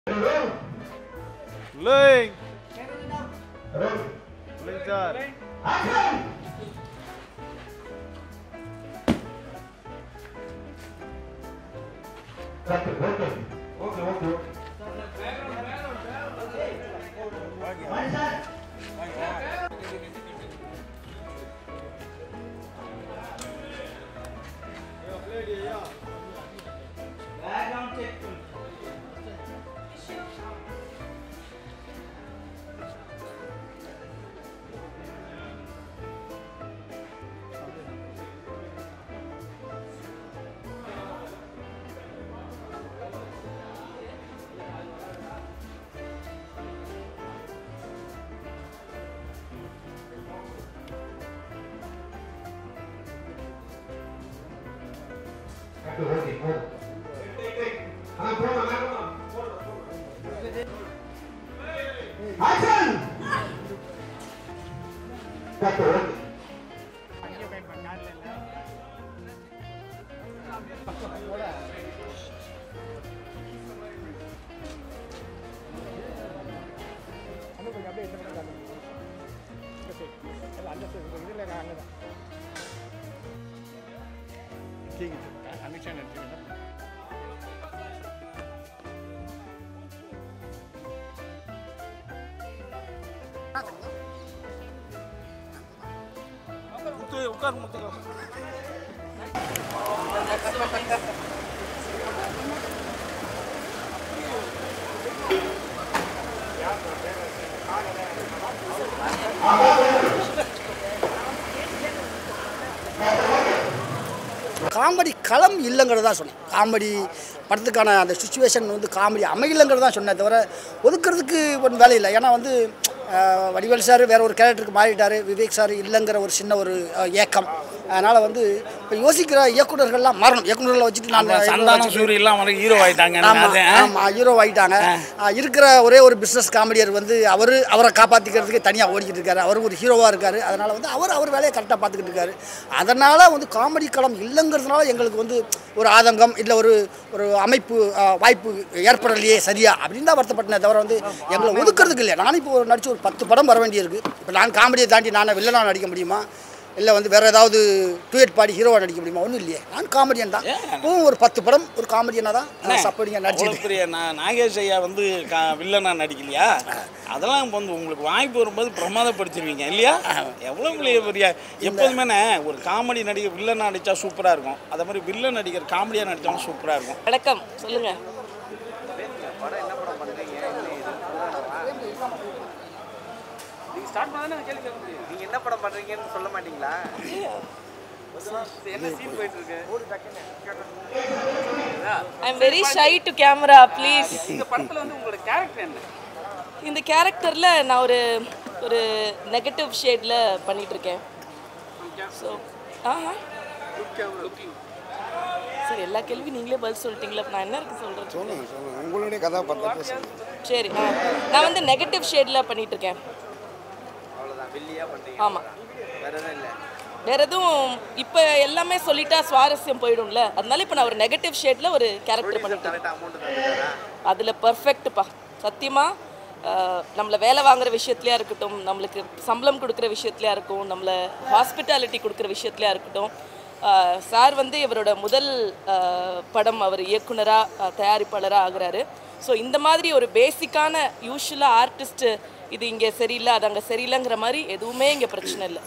Rolling. Rolling start. உட்கார் முத்துக்கா comedy களம் இல்லைங்கிறது தான் சொன்னேன் காமெடி படத்துக்கான அந்த சுச்சுவேஷன் வந்து காமெடி அமையலைங்கிறது தான் சொன்னேன் தவிர ஒதுக்குறதுக்கு ஒன்றும் வேலை இல்லை ஏன்னா வந்து அஹ், வடிவேல் சார் வேற ஒரு கேரக்டருக்கு மாறிட்டார் விவேக் சார் இல்லைங்கிற ஒரு சின்ன ஒரு அஹ், ஏக்கம் அதனால் வந்து இப்போ யோசிக்கிற இயக்குனர்கள்லாம் மாறணும் இயக்குனர்களை வச்சுட்டு நான் சந்தானம் சூரி எல்லாம் வந்து ஹீரோ ஆயிட்டாங்க ஆமா அது ஆமா ஹீரோ ஆயிட்டாங்க ஆ, இருக்கிற ஒரே ஒரு பிஸ்னஸ் காமெடியர் வந்து அவர் அவரை காப்பாற்றிக்கிறதுக்கு தனியாக ஓடிக்கிட்டு இருக்காரு அவர் ஒரு ஹீரோவாக இருக்காரு அதனால வந்து அவர் அவர் வேலையை கரெக்டாக பார்த்துக்கிட்டு இருக்காரு அதனால வந்து காமெடி களம் இல்லைங்கிறதுனால எங்களுக்கு வந்து ஒரு ஆதங்கம் இல்லை ஒரு ஒரு அமைப்பு ஆ, வாய்ப்பு ஏற்படலையே சரியா அப்படின்னு தான் வருத்தப்பட்டனே தவிர வந்து எங்களை ஒதுக்குறதுக்கு இல்லை நானும் இப்போ ஒரு நடிச்சு ஒரு பத்து படம் வர வேண்டியிருக்கு இப்போ நான் காமெடியை தாண்டி நான் வில்லனாக நடிக்க முடியுமா இல்லை வந்து வேறு ஏதாவது டூயட் பாடி ஹீரோவாக நடிக்க முடியுமா ஒன்றும் இல்லையே நான் காமெடியன் தான் இப்போவும் ஒரு பத்து படம் ஒரு காமெடியனாக தான் சப்போர்ட்டிங்காக அவ்வளோ நடிச்சிருக்கேன் பெரிய நான் நாகேஷ் ஐயா வந்து கா வில்லனா நடிக்கலையா அதெல்லாம் இப்ப வந்து உங்களுக்கு வாய்ப்பு வரும்போது பிரமாதப்படுத்திடுவீங்க இல்லையா எவ்வளோ பெரிய பெரிய எப்போதுமே ஒரு காமெடி நடிகர் வில்லனா நடிச்சா சூப்பராக இருக்கும் அதே மாதிரி வில்லன் நடிகர் காமெடியாக நடிச்சாலும் சூப்பராக இருக்கும் வணக்கம் சொல்லுங்க நீங்க என்ன படம் பண்றீங்கன்னு சொல்ல மாட்டீங்களா என்ன சீன் போயிட்டு இருக்கு I'm very shy to camera please இந்த படத்துல வந்து உங்களோட கேரக்டர் என்ன இந்த கேரக்டரில் நான் ஒரு ஒரு நெகட்டிவ் ஷேடில் பண்ணிட்டு இருக்கேன் ஸோ ஆஹா சரி எல்லா கேள்வி நீங்களே பதில் சொல்லிட்டீங்களா அப்ப நான் என்ன இருக்கு சொல்கிறது சொல்லுங்க சொல்லுங்க உங்களுடைய கதாபாத்திரத்தை சொல்லுங்க சரி ஆ. நான் வந்து நெகட்டிவ் ஷேடில் பண்ணிட்டு இருக்கேன் அவ்வளவுதான் வெள்ளியா பண்றீங்க அவ்வளவுதான் வேற எதுவும் இல்ல வேற எதுவும் இப்போ எல்லாமே சொல்லிட்டா சுவாரஸ்யம் போயிடும்ல அதனால இப்போ நான் ஒரு நெகட்டிவ் ஷேடில் ஒரு கேரக்டர் பண்ணிட்டு இருக்கேன் கரெக்டா அமௌண்ட் தந்துட்டாரா அதில் பர்ஃபெக்ட்ப்பா சத்தியமாக நம்மளை வேலை வாங்குற விஷயத்துலையா இருக்கட்டும் நம்மளுக்கு சம்பளம் கொடுக்குற விஷயத்துலையா இருக்கும் நம்மளை ஹாஸ்பிட்டாலிட்டி கொடுக்குற விஷயத்துலையா இருக்கட்டும் சார் வந்து இவரோட முதல் அஹ், படம் அவர் இயக்குனராக தயாரிப்பாளராக ஆகுறாரு ஸோ இந்த மாதிரி ஒரு பேசிக்கான யூஸ்வலாக ஆர்டிஸ்ட்டு இது இங்கே சரியில்லை அது அங்கே சரியில்லைங்கிற மாதிரி எதுவுமே இங்கே பிரச்சனை இல்லை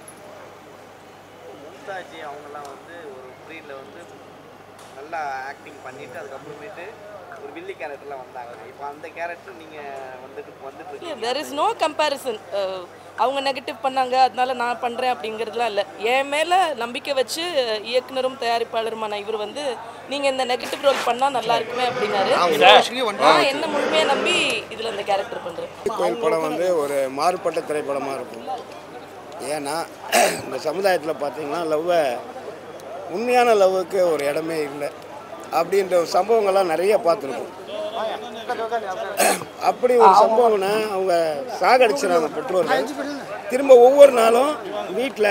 மும்தாஜி அவங்கெல்லாம் வந்து ஒரு ப்ரீல வந்து நல்லா ஆக்டிங் பண்ணிட்டு அதுக்கப்புறமேட்டு ஒரு வில்லி கேரக்டர்லாம் வந்தாங்க இப்போ அந்த கேரக்டர் நீங்க வந்துட்டு வந்துட்டு இருக்கீங்க தெர் இஸ் நோ கம்பேரிசன் அவங்க நெகட்டிவ் பண்ணாங்க அதனால நான் பண்ணுறேன் அப்படிங்கிறதுலாம் இல்லை என் மேலே நம்பிக்கை வச்சு அஹ், இயக்குனரும் தயாரிப்பாளருமான இவர் வந்து நீங்கள் இந்த நெகட்டிவ் ரோல் பண்ணால் நல்லா இருக்குமே அப்படின்னாரு நான் என்ன முழுமையாக நம்பி இதில் இந்த கேரக்டர் பண்ணுறேன் கோயில் படம் வந்து ஒரு மாறுபட்ட திரைப்படமாக இருக்கும் ஏன்னா இந்த சமுதாயத்தில் பார்த்தீங்கன்னா லவ்வை உண்மையான லவ்வுக்கு ஒரு இடமே இல்லை அப்படின்ற ஒரு சம்பவங்கள்லாம் நிறைய பார்த்துருக்கோம் அப்படி ஒரு சம்பவம்னா அவங்க சாகடிச்சிடறாங்க பெற்றோர்கள் திரும்ப ஒவ்வொரு நாளும் வீட்டில்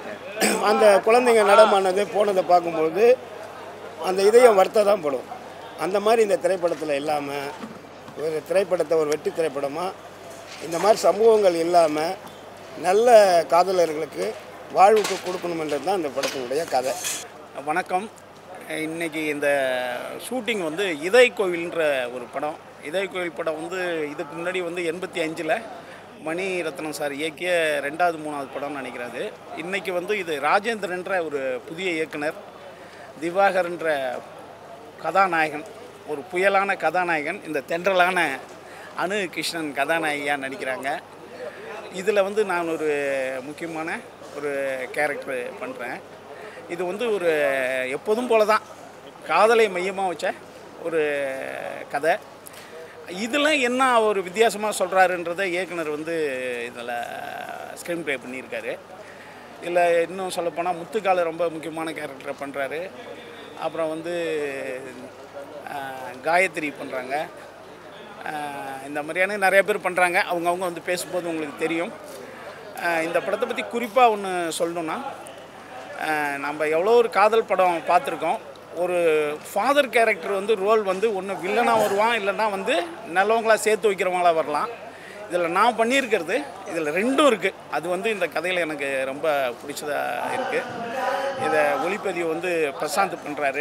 அந்த குழந்தைங்க நடமானது போனதை பார்க்கும்பொழுது அந்த இதயம் வருத்த தான் படும் அந்த மாதிரி இந்த திரைப்படத்தில் இல்லாமல் ஒரு திரைப்படத்தை ஒரு வெற்றி திரைப்படமாக இந்த மாதிரி சம்பவங்கள் இல்லாமல் நல்ல காதலர்களுக்கு வாழ்வுக்கு கொடுக்கணுமென்றது தான் இந்த படத்தினுடைய கதை வணக்கம் இன்னைக்கு இந்த ஷூட்டிங் வந்து இதய கோவில்ன்ற ஒரு படம் இதய கோவில் படம் வந்து இதுக்கு முன்னாடி வந்து எண்பத்தி அஞ்சில் மணி ரத்னம் சார் இயக்கிய ரெண்டாவது மூணாவது படம்னு நினைக்கிறாரு இன்னைக்கு வந்து இது ராஜேந்திரன்ற ஒரு புதிய இயக்குனர் திவாகர்ன்ற கதாநாயகன் ஒரு புயலான கதாநாயகன் இந்த தென்றலான அனு கிருஷ்ணன் கதாநாயகியாக நடிக்கிறாங்க இதில் வந்து நான் ஒரு முக்கியமான ஒரு கேரக்டர் பண்ணுறேன் இது வந்து ஒரு எப்போதும் போல தான் காதலை மையமாக வச்ச ஒரு கதை இதில் என்ன ஒரு வித்தியாசமாக சொல்கிறாருன்றதை இயக்குனர் வந்து இதில் ஸ்க்ரீன் ப்ளே பண்ணியிருக்காரு இதில் இன்னும் சொல்லப்போனால் முத்துக்கால ரொம்ப முக்கியமான கேரக்டரை பண்ணுறாரு அப்புறம் வந்து ஆஹ், காயத்ரி பண்ணுறாங்க இந்த மாதிரியான நிறைய பேர் பண்ணுறாங்க அவங்கவுங்க வந்து பேசும்போது உங்களுக்கு தெரியும் ஆஹ், இந்த படத்தை பற்றி குறிப்பாக ஒன்று சொல்லணுன்னா ஆஹ், நம்ம எவ்வளோ ஒரு காதல் படம் பார்த்துருக்கோம் ஒரு ஃபாதர் கேரக்டர் வந்து ரோல் வந்து ஒன்று வில்லனாக வருவான் இல்லைன்னா வந்து நல்லவங்களா சேர்த்து வைக்கிறவங்களா வரலாம் இதில் நான் பண்ணியிருக்கிறது இதில் ரெண்டும் இருக்குது அது வந்து இந்த கதையில் எனக்கு ரொம்ப பிடிச்சதாக இருக்குது இதை ஒளிப்பதிவு வந்து பிரசாந்த் பண்ணுறாரு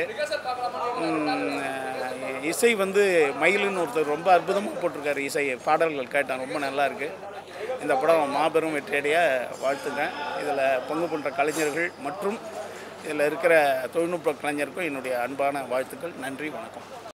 இசை வந்து மயிலுன்னு ஒருத்தர் ரொம்ப அற்புதமாக போட்டிருக்காரு இசை பாடல்கள் கேட்டேன் ரொம்ப நல்லா இருக்கு இந்த படம் மாபெரும் வெற்றியடைய வாழ்த்துங்க இதில் பங்கு பண்ணுற கலைஞர்கள் மற்றும் இதில் இருக்கிற தொழில்நுட்ப கலைஞருக்கும் என்னுடைய அன்பான வாழ்த்துக்கள் நன்றி வணக்கம்